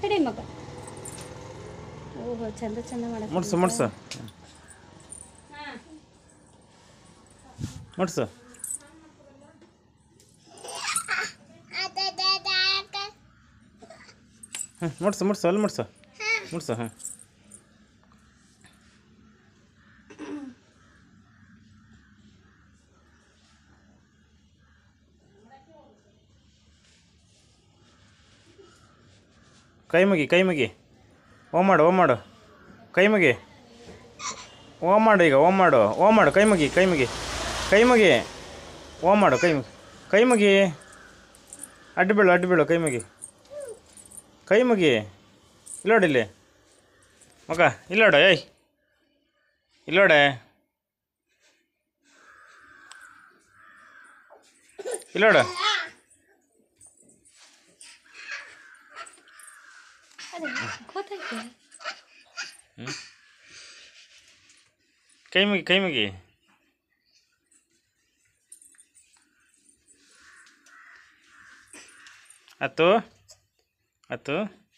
ಕಡೆ ಮಗ ಓಹೋ ಚಂದ ಚಂದ ಮಾಡಕ್ ಮುಡ್ಸು ಮುಡ್ಸು ಮುಡ್ಸು ಹ್ಞೂ ಮುಡ್ಸು ಮುಡ್ಸು ಅಲ್ಲಿ ಮುಡ್ಸು ಮುಡ್ಸು ಹಾಂ ಕೈ ಮುಗಿ ಕೈ ಮುಗಿ ಓ ಮಾಡು ಓ ಮಾಡು ಕೈ ಮುಗಿ ಓ ಮಾಡು ಈಗ ಓ ಮಾಡು ಓ ಮಾಡು ಕೈ ಮುಗಿ ಕೈ ಮುಗಿ ಕೈ ಮುಗಿ ಓ ಮಾಡು ಕೈ ಮುಗಿ ಕೈ ಮುಗಿ ಅಡ್ಡು ಬೀಳು ಅಡ್ಡು ಬೀಳು ಕೈ ಮುಗಿ ಕೈ ಮುಗಿ ಇಲ್ಲೋಡಿಲ್ಲಿ ಮಗ ಇಲ್ಲೋಡ ಏಯ್ ಇಲ್ಲೋಡೆ ಇಲ್ಲೋಡ ಗೊತ್ತಾಯ್ತು ಕೈ ಮುಗಿ ಕೈ ಮುಗಿ ಹತ್ತು ಹತ್ತು